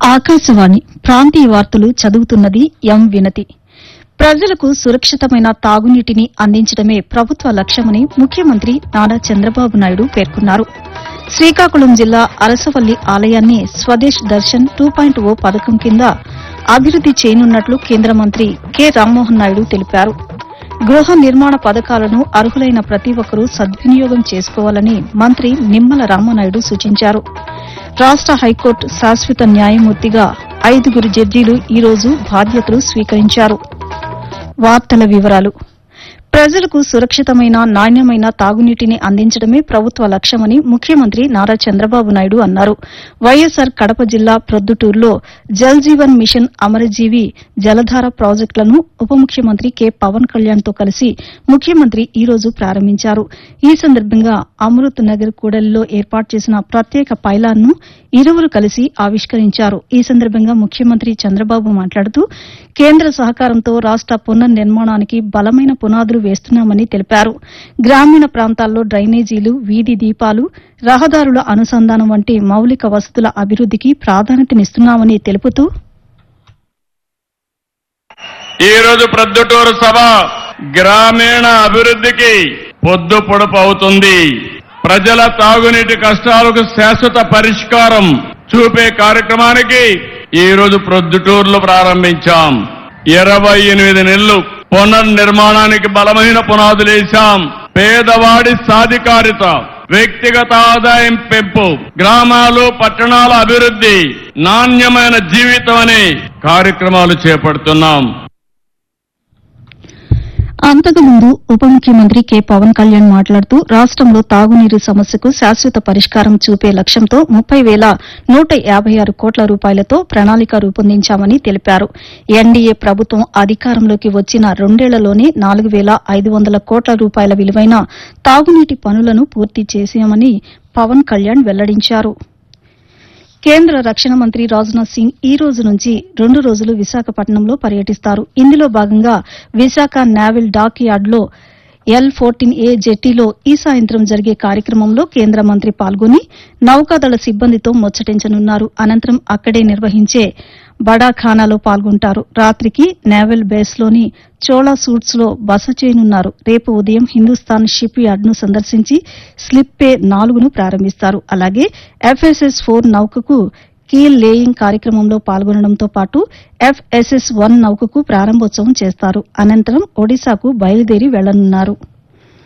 ఆకాశవాణి ప్రాంతీయ వార్తలు చదువుతున్నది ఎం వినతి ప్రజలకు సురక్షితమైన తాగునీటిని అందించడమే ప్రభుత్వ లక్ష్యమని ముఖ్యమంత్రి నారా చంద్రబాబు నాయుడు పేర్కొన్నారు శ్రీకాకుళం జిల్లా అరసవల్లి ఆలయాన్ని Swadesh Darshan two point O పథకం కింద అభివృద్ది చేయనున్నట్లు కేంద్ర మంత్రి కె రామ్మోహన్ నాయుడు తెలిపారు గృహ నిర్మాణ పథకాలను అర్హులైన ప్రతి ఒక్కరూ సద్వినియోగం చేసుకోవాలని మంత్రి నిమ్మల రామనాయుడు సూచించారు రాష్ట హైకోర్టు శాశ్వత న్యాయమూర్తిగా ఐదుగురు జడ్జీలు ఈ రోజు బాధ్యతలు స్వీకరించారు వార్తల వివరాలు ప్రజలకు సురక్షితమైన నాణ్యమైన తాగునీటిని అందించడమే ప్రభుత్వ లక్ష్యమని ముఖ్యమంత్రి నారా చంద్రబాబు నాయుడు అన్నారు వైఎస్సార్ కడప జిల్లా ప్రొద్దుటూరులో జల్ జీవన్ మిషన్ అమరజీవి జలధార ప్రాజెక్టులను ఉప ముఖ్యమంత్రి కె పవన్ కళ్యాణ్ తో కలిసి ముఖ్యమంత్రి ఈ రోజు ప్రారంభించారు ఈ సందర్భంగా అమృత్ నగర్ కూడలిలో ఏర్పాటు చేసిన ప్రత్యేక పైలాన్ను ఇరువురు కలిసి ఆవిష్కరించారు ఈ సందర్భంగా ముఖ్యమంత్రి చంద్రబాబు మాట్లాడుతూ కేంద్ర సహకారంతో రాష్ట పునర్నిర్మాణానికి బలమైన పునాదులు వేస్తున్నామని తెలిపారు గ్రామీణ ప్రాంతాల్లో డ్రైనేజీలు వీధి దీపాలు రహదారుల అనుసంధానం వంటి మౌలిక వసతుల అభివృద్దికి ప్రాధాన్యతనిస్తున్నామని తెలుపుతూ ఈ రోజు ప్రొద్దుటూరు సభ గ్రామీణ అభివృద్ధికి పొద్దు పొడుపు అవుతుంది ప్రజల తాగునీటి కష్టాలకు శాశ్వత పరిష్కారం చూపే కార్యక్రమానికి ఈ రోజు ప్రొద్దుటూరులో ప్రారంభించాం ఇరవై ఎనిమిది నెలలు పునర్నిర్మాణానికి బలమైన పునాదులేశాం పేదవాడి సాధికారిత వ్యక్తిగత ఆదాయం పెంపు గ్రామాలు పట్టణాల అభివృద్ధి నాణ్యమైన జీవితం అనే కార్యక్రమాలు చేపడుతున్నాం అంతకుముందు ఉప ముఖ్యమంత్రి కె పవన్ కళ్యాణ్ మాట్లాడుతూ రాష్టంలో తాగునీరు సమస్యకు శాశ్వత పరిష్కారం చూపే లక్ష్యంతో ముప్పై వేల నూట యాబై ఆరు కోట్ల రూపాయలతో ప్రణాళిక రూపొందించామని తెలిపారు ఎన్డీఏ ప్రభుత్వం అధికారంలోకి వచ్చిన రెండేళ్లలోనే నాలుగు వేల ఐదు వందల కోట్ల రూపాయల విలువైన తాగునీటి పనులను పూర్తి చేశామని పవన్ కళ్యాణ్ వెల్లడించారు కేంద్ర రక్షణ మంత్రి రాజ్నాథ్ సింగ్ ఈ రోజు నుంచి రెండు రోజులు విశాఖపట్నంలో పర్యటిస్తారు ఇందులో భాగంగా విశాఖ నావల్ డాక్ యార్డ్లో ఎల్ ఫోర్టీన్ ఏ జెట్టీలో ఈ సాయంత్రం జరిగే కార్యక్రమంలో కేంద్ర మంత్రి పాల్గొని నౌకాదళ సిబ్బందితో ముచ్చటించనున్నారు అనంతరం అక్కడే నిర్వహించే బడాఖానాలో పాల్గొంటారు రాత్రికి నేవల్ బేస్లోని చోళా సూట్స్ లో బస చేయనున్నారు రేపు ఉదయం హిందుస్థాన్ షిప్ యార్డ్ ను సందర్శించి స్లిప్ పే నాలుగును ప్రారంభిస్తారు అలాగే ఎఫ్ఎస్ఎస్ ఫోర్ నౌకకు కీల్ లేయింగ్ కార్యక్రమంలో పాల్గొనడంతో పాటు ఎఫ్ఎస్ఎస్ వన్ నౌకకు ప్రారంభోత్సవం చేస్తారు అనంతరం ఒడిశాకు బయలుదేరి వెళ్లనున్నారు